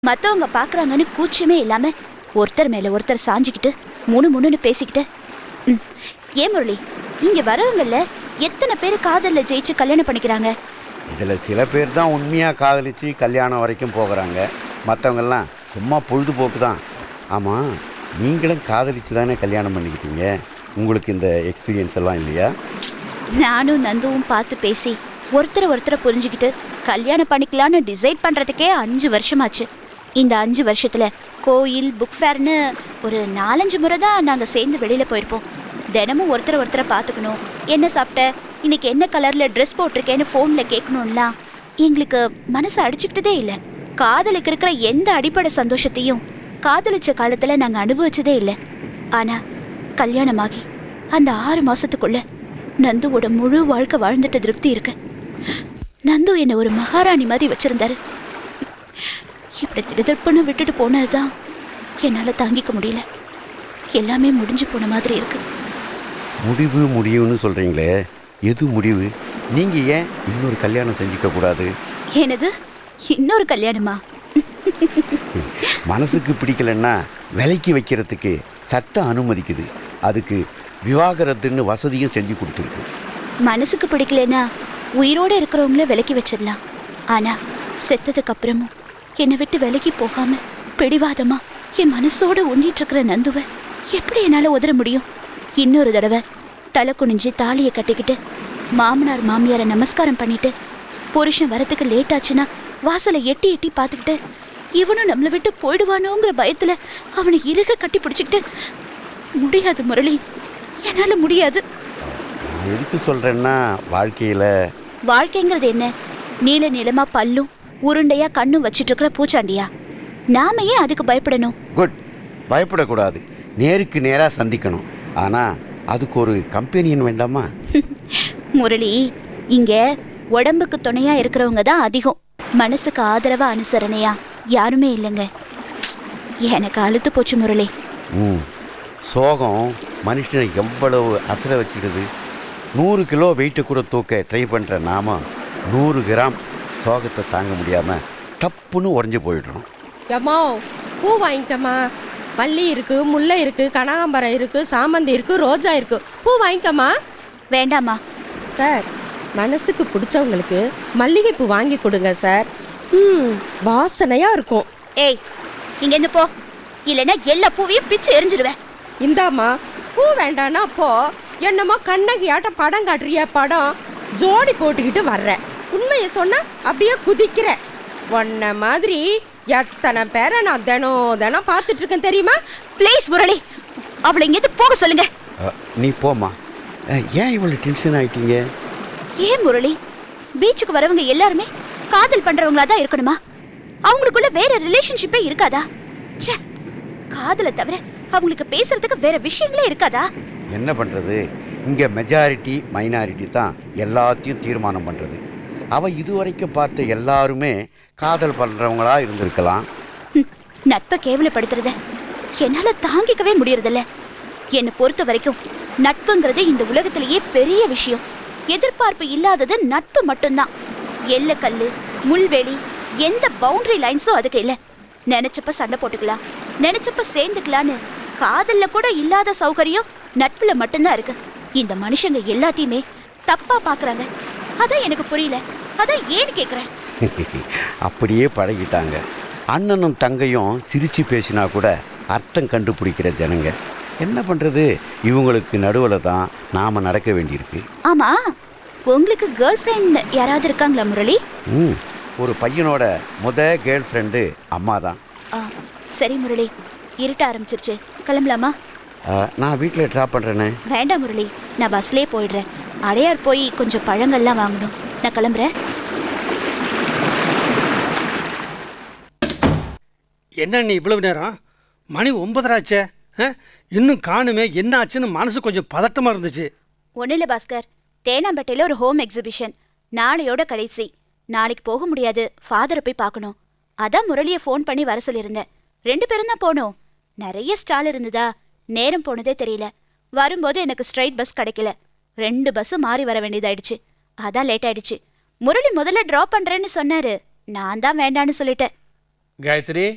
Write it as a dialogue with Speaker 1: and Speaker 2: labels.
Speaker 1: மத்தவங்க பாக்குறாங்கன்னு கூச்சமே இல்லாம ஒருத்தர் மேல ஒருத்தர் சாஞ்சிக்கிட்டு முணு முணுன்னு பேசிக்கிட்டு ம், ஏன் முரளி இங்க வரவங்கல்ல எத்தனை பேர் காதல்ல ஜெயிச்சு கல்யாணம் பண்ணிக்கிறாங்க
Speaker 2: இதில் சில பேர் தான் உண்மையாக காதலிச்சு கல்யாணம் வரைக்கும் போகிறாங்க மற்றவங்கெல்லாம் சும்மா பொழுதுபோக்கு தான் ஆமாம் நீங்களும் காதலிச்சு தானே கல்யாணம் பண்ணிக்கிட்டீங்க உங்களுக்கு இந்த எக்ஸ்பீரியன்ஸ் எல்லாம் இல்லையா
Speaker 1: நானும் நந்துவும் பார்த்து பேசி ஒருத்தரை ஒருத்தரை புரிஞ்சுக்கிட்டு கல்யாணம் பண்ணிக்கலான்னு டிசைட் பண்றதுக்கே அஞ்சு வருஷமாச்சு இந்த அஞ்சு வருஷத்துல கோயில் புக் ஃபேர்னு ஒரு நாலஞ்சு முறை தான் நாங்க சேர்ந்து வெளியில போயிருப்போம் தினமும் ஒருத்தரை ஒருத்தரை பார்த்துக்கணும் என்ன சாப்பிட்ட இன்னைக்கு என்ன கலர்ல ட்ரெஸ் போட்டிருக்கேன்னு ஃபோன்ல கேட்கணும்லாம் எங்களுக்கு மனசு அடிச்சுக்கிட்டதே இல்லை காதலுக்கு இருக்கிற எந்த அடிப்படை சந்தோஷத்தையும் காதலிச்ச காலத்துல நாங்க அனுபவிச்சதே இல்லை ஆனா கல்யாணமாகி அந்த ஆறு மாசத்துக்குள்ள நந்துவோட முழு வாழ்க்கை வாழ்ந்துட்ட திருப்தி இருக்கு நந்து என்னை ஒரு மகாராணி மாதிரி வச்சிருந்தாரு இப்படி திடுதிப்புன்னு விட்டுட்டு போனதுதான் என்னால தாங்கிக்க முடியல எல்லாமே முடிஞ்சு போன மாதிரி இருக்கு
Speaker 2: முடிவு முடிவுன்னு சொல்கிறீங்களே எது முடிவு நீங்கள் ஏன் இன்னொரு கல்யாணம் செஞ்சுக்க கூடாது
Speaker 1: எனது இன்னொரு கல்யாணமா
Speaker 2: மனசுக்கு பிடிக்கலன்னா விலைக்கு வைக்கிறதுக்கு சட்டம் அனுமதிக்குது அதுக்கு விவாகரத்துன்னு வசதியும் செஞ்சு கொடுத்துருக்கு
Speaker 1: மனசுக்கு பிடிக்கலனா உயிரோட இருக்கிறவங்கள விலக்கி வச்சிடலாம் ஆனா செத்ததுக்கு அப்புறமும் என்னை விட்டு விலகி போகாம பிடிவாதமா என் மனசோட ஒண்டிட்டு இருக்கிற நந்துவை எப்படி என்னால உதற முடியும் இன்னொரு தடவை தலை குனிஞ்சு தாலியை கட்டிக்கிட்டு மாமனார் மாமியாரை நமஸ்காரம் பண்ணிட்டு புருஷன் வரத்துக்கு லேட் ஆச்சுன்னா வாசலை எட்டி எட்டி பார்த்துக்கிட்டு இவனும் நம்மளை விட்டு போயிடுவானோங்கிற பயத்துல அவனை இறுக கட்டி பிடிச்சிக்கிட்டு முடியாது முரளி என்னால முடியாது
Speaker 2: நான் எதுக்கு சொல்கிறேன்னா வாழ்க்கையில்
Speaker 1: வாழ்க்கைங்கிறது என்ன நீல நீளமா பல்லும் உருண்டையா கண்ணும் வச்சிட்டு இருக்கிற பூச்சாண்டியா நாம ஏன் அதுக்கு பயப்படணும்
Speaker 2: குட் பயப்படக்கூடாது நேருக்கு நேராக சந்திக்கணும் ஆனால் அதுக்கு ஒரு கம்பெனியன் வேண்டாமா
Speaker 1: முரளி இங்க உடம்புக்கு துணையா இருக்கிறவங்க தான் அதிகம் மனசுக்கு ஆதரவா அனுசரணையா யாருமே இல்லைங்க எனக்கு அழுத்து போச்சு முரளி
Speaker 2: ம் சோகம் மனுஷனை எவ்வளவு அசர வச்சிடுது நூறு கிலோ வெயிட்டை கூட தூக்க ட்ரை பண்ணுற நாம நூறு கிராம் சோகத்தை தாங்க முடியாமல் டப்புன்னு உடஞ்சி போயிடுறோம்
Speaker 3: எம்மா பூ வாங்கிக்கம்மா மல்லி இருக்கு முல்லை இருக்கு கனகாம்பரம் இருக்கு சாமந்தி இருக்கு ரோஜா இருக்கு பூ வாங்கிக்கம்மா
Speaker 1: வேண்டாமா
Speaker 3: சார் மனசுக்கு பிடிச்சவங்களுக்கு மல்லிகைப்பூ வாங்கி கொடுங்க சார் ம் வாசனையா இருக்கும்
Speaker 1: ஏய் இங்க இருந்து போ இல்லைன்னா எல்லா பூவையும் பிச்சு எரிஞ்சிடுவேன்
Speaker 3: இந்தாம்மா பூ வேண்டான்னா போ என்னமோ கண்ணகியாட்டம் படம் காட்டுறிய படம் ஜோடி போட்டுக்கிட்டு வர்றேன் உண்மையை சொன்னா அப்படியே குதிக்கிற உன்ன மாதிரி எத்தனை பேரை நான் தினம் தினம் பார்த்துட்டு இருக்கேன் தெரியுமா
Speaker 1: ப்ளீஸ் முரளி அவளை இங்கேருந்து போக சொல்லுங்க
Speaker 2: அ, நீ போம்மா அ, ஏன் இவ்வளோ டென்ஷன் ஆயிட்டீங்க
Speaker 1: ஏன் முரளி பீச்சுக்கு வரவங்க எல்லாருமே காதல் பண்றவங்களா தான் இருக்கணுமா அவங்களுக்குள்ள வேற ரிலேஷன்ஷிப்பே இருக்காதா ச்சே காதலை தவிர அவங்களுக்கு பேசுறதுக்கு வேற விஷயங்களே இருக்காதா
Speaker 2: என்ன பண்ணுறது இங்கே மெஜாரிட்டி மைனாரிட்டி தான் எல்லாத்தையும் தீர்மானம் பண்ணுறது அவள் இதுவரைக்கும் பார்த்த எல்லாருமே காதல் பண்ணுறவங்களா இருந்திருக்கலாம்
Speaker 1: ஹம், நட்பை கேவலப்படுத்துறத என்னால தாங்கிக்கவே முடியறதில்ல என்னை பொறுத்த வரைக்கும் நட்புங்கிறது இந்த உலகத்திலேயே பெரிய விஷயம் எதிர்பார்ப்பு இல்லாதது நட்பு மட்டும்தான் எல்லக்கல்லு முள்வெளி எந்த பவுண்டரி லைன்ஸும் அதுக்கு இல்ல நினைச்சப்ப சண்டை போட்டுக்கலாம் நினைச்சப்ப சேர்ந்துக்கலான்னு காதல்ல கூட இல்லாத சௌகரியம் நட்புல மட்டும்தான் இருக்கு இந்த மனுஷங்க எல்லாத்தையுமே தப்பா பாக்குறாங்க அதான் எனக்கு புரியல அதான் ஏன்னு கேக்குறேன்
Speaker 2: அப்படியே பழகிட்டாங்க அண்ணனும் தங்கையும் சிரித்து பேசினா கூட அர்த்தம் கண்டுபிடிக்கிற ஜனங்க என்ன பண்ணுறது இவங்களுக்கு நடுவில் தான் நாம் நடக்க வேண்டியிருக்கு
Speaker 1: ஆமா உங்களுக்கு கேர்ள் ஃப்ரெண்ட் யாராவது இருக்காங்களா முரளி
Speaker 2: ம் ஒரு பையனோட முத கேர்ள் ஃப்ரெண்டு அம்மா தான்
Speaker 1: ஆ, சரி முரளி இருட்ட ஆரம்பிச்சிருச்சு கிளம்பலாமா
Speaker 2: நான் வீட்டில் ட்ராப் பண்ணுறேனே
Speaker 1: வேண்டாம் முரளி நான் பஸ்லயே போயிடுறேன் அடையார் போய் கொஞ்சம் பழங்கள்லாம் வாங்கணும் நான் கிளம்புறேன்
Speaker 4: என்ன நீ இவ்வளவு நேரம் மணி ஒன்பதராச்சே ஆ? இன்னும் காணுமே என்ன ஆச்சுன்னு மனசு கொஞ்சம் பதட்டமா இருந்துச்சு
Speaker 1: ஒன்றும் இல்லை பாஸ்கர் தேனாம்பேட்டையில் ஒரு ஹோம் எக்ஸிபிஷன் நாளையோட கடைசி நாளைக்கு போக முடியாது ஃபாதரை போய் பார்க்கணும் அதான் முரளியை ஃபோன் பண்ணி வர சொல்லியிருந்தேன் ரெண்டு பேரும் தான் போனோம் நிறைய ஸ்டால் இருந்ததா நேரம் போனதே தெரியல வரும்போது எனக்கு ஸ்ட்ரைட் பஸ் கிடைக்கல ரெண்டு பஸ் மாறி வர வேண்டியதாயிடுச்சு அதான் லேட் ஆயிடுச்சு முரளி முதல்ல ட்ராப் பண்றேன்னு சொன்னாரு நான் தான் வேண்டான்னு சொல்லிட்டேன்
Speaker 5: காயத்ரி